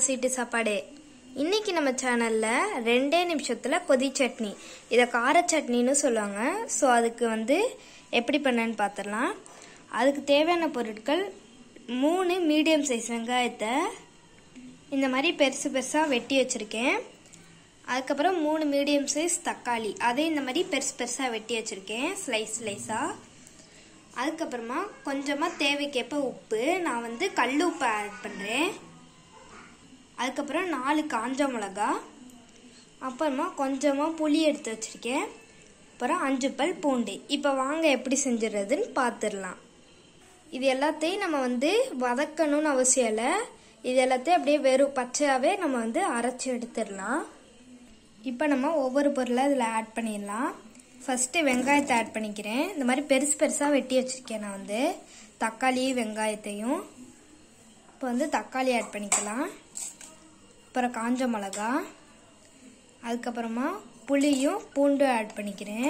சீட்டு சாப்பாடு இன்னைக்கு நம்ம சேனல்ல ரெண்டே நிமிஷத்துல கொதி சட்னி இதை கார சட்னின்னு சொல்லுவாங்க ஸோ அதுக்கு வந்து எப்படி பண்ணேன்னு பார்த்துடலாம் அதுக்கு தேவையான பொருட்கள் மூணு மீடியம் சைஸ் வெங்காயத்தை இந்த மாதிரி பெருசு பெருசாக வெட்டி வச்சுருக்கேன் அதுக்கப்புறம் மூணு மீடியம் சைஸ் தக்காளி அதையும் இந்த மாதிரி பெருசு பெருசாக வெட்டி வச்சுருக்கேன் ஸ்லைஸ் ஸ்லைஸாக அதுக்கப்புறமா கொஞ்சமாக தேவைக்கேற்ப உப்பு நான் வந்து கல் உப்பு ஆட் பண்ணுறேன் அதுக்கப்புறம் நாலு காஞ்ச மிளகா அப்புறமா கொஞ்சமாக புளி எடுத்து வச்சுருக்கேன் அப்புறம் அஞ்சு பல் பூண்டு இப்போ வாங்க எப்படி செஞ்சிடுறதுன்னு பார்த்துடலாம் இது எல்லாத்தையும் நம்ம வந்து வதக்கணும்னு அவசியம் இல்லை இது எல்லாத்தையும் அப்படியே வெறும் பச்சையாகவே நம்ம வந்து அரைச்சி எடுத்துடலாம் இப்போ நம்ம ஒவ்வொரு பொருளை இதில் ஆட் பண்ணிடலாம் ஃபஸ்ட்டு வெங்காயத்தை ஆட் பண்ணிக்கிறேன் இந்த மாதிரி பெருசு பெருசாக வெட்டி வச்சுருக்கேன் நான் வந்து தக்காளி வெங்காயத்தையும் இப்போ வந்து தக்காளி ஆட் பண்ணிக்கலாம் அப்புறம் காஞ்ச மிளகா அதுக்கப்புறமா புளியும் பூண்டும் ஆட் பண்ணிக்கிறேன்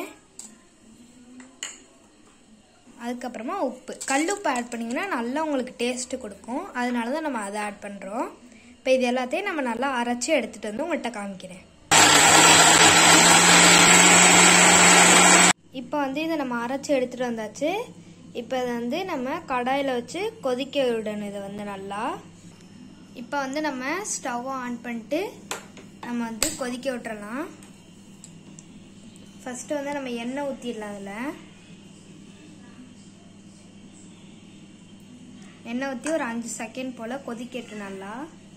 அதுக்கப்புறமா உப்பு கல் உப்பு ஆட் பண்ணிங்கன்னா நல்லா உங்களுக்கு டேஸ்ட்டு கொடுக்கும் அதனால தான் நம்ம அதை ஆட் பண்ணுறோம் இப்போ இது எல்லாத்தையும் நம்ம நல்லா அரைச்சி எடுத்துகிட்டு வந்து உங்கள்கிட்ட காமிக்கிறேன் இப்போ வந்து இதை நம்ம அரைச்சி எடுத்துகிட்டு வந்தாச்சு இப்போ இதை வந்து நம்ம கடாயில் வச்சு கொதிக்க விடணும் இதை வந்து நல்லா இப்போ வந்து நம்ம ஸ்டவ் ஆன் பண்ணிட்டு நம்ம வந்து கொதிக்க விட்டுறலாம் ஃபஸ்ட்டு வந்து நம்ம எண்ணெய் ஊற்றிடலாம் அதில் எண்ணெய் ஊற்றி ஒரு அஞ்சு செகண்ட் போல் கொதிக்கட்டு நல்லா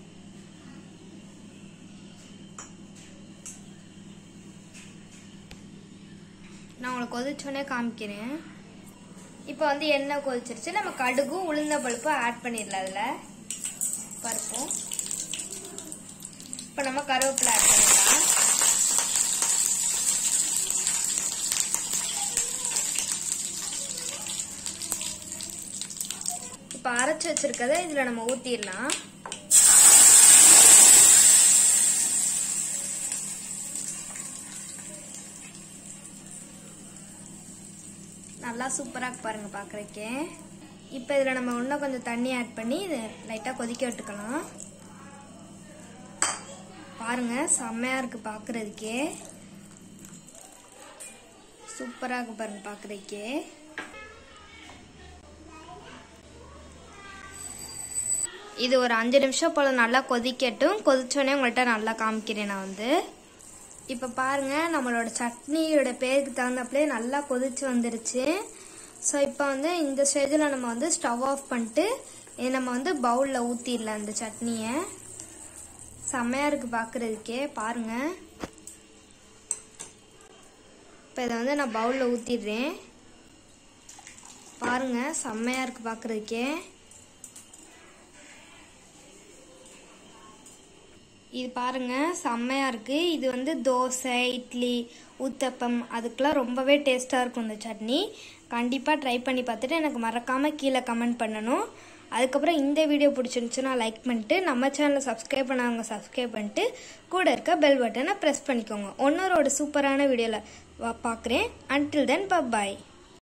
நான் உங்களுக்கு கொதிச்சோடனே காமிக்கிறேன் இப்போ வந்து எண்ணெய் கொதிச்சிருச்சு நம்ம கடுகும் உளுந்த பருப்பும் ஆட் பண்ணிடலாம் அதில் பருப்பும் இப்போ நம்ம கருவேப்பிலை ஆட் பண்ணிடலாம் இப்போ அரைச்சி வச்சிருக்கத இதில் நம்ம ஊற்றிடலாம் நல்லா சூப்பராக பாருங்க பார்க்குறக்கே இப்போ இதில் நம்ம இன்னும் கொஞ்சம் தண்ணி ஆட் பண்ணி இதை லைட்டாக கொதிக்க விட்டுக்கலாம் பாருங்க செம்மையாக இருக்குது பார்க்குறதுக்கே சூப்பராக இருக்கு பாருங்க பார்க்குறதுக்கே இது ஒரு அஞ்சு நிமிஷம் போல் நல்லா கொதிக்கட்டும் கொதிச்சோடனே உங்கள்கிட்ட நல்லா காமிக்கிறேன் நான் வந்து இப்போ பாருங்க நம்மளோட சட்னியோட பேருக்கு தகுந்தாப்புலே நல்லா கொதிச்சு வந்துருச்சு ஸோ இப்போ வந்து இந்த ஸ்டேஜில் நம்ம வந்து ஸ்டவ் ஆஃப் பண்ணிட்டு இதை நம்ம வந்து பவுலில் ஊற்றிடலாம் இந்த சட்னியை செம்மையாக இருக்குது பார்க்குறதுக்கே பாருங்க இப்போ இதை வந்து நான் பவுலில் ஊற்றிடுறேன் பாருங்க செம்மையாக இருக்குது பார்க்குறதுக்கே இது பாருங்க செம்மையா இருக்கு இது வந்து தோசை இட்லி ஊத்தப்பம் அதுக்கெல்லாம் ரொம்பவே டேஸ்டா இருக்கும் இந்த சட்னி கண்டிப்பா ட்ரை பண்ணி பார்த்துட்டு எனக்கு மறக்காம கீழே கமெண்ட் பண்ணணும் அதுக்கப்புறம் இந்த வீடியோ பிடிச்சிருந்துச்சுன்னா லைக் பண்ணிட்டு நம்ம சேனலை சப்ஸ்கிரைப் பண்ணாங்க சப்ஸ்கிரைப் பண்ணிட்டு கூட இருக்க பெல் பட்டனை ப்ரெஸ் பண்ணிக்கோங்க ஒன்னரோட சூப்பரான வீடியோவில் பார்க்குறேன் அன்டில் தென் பாய்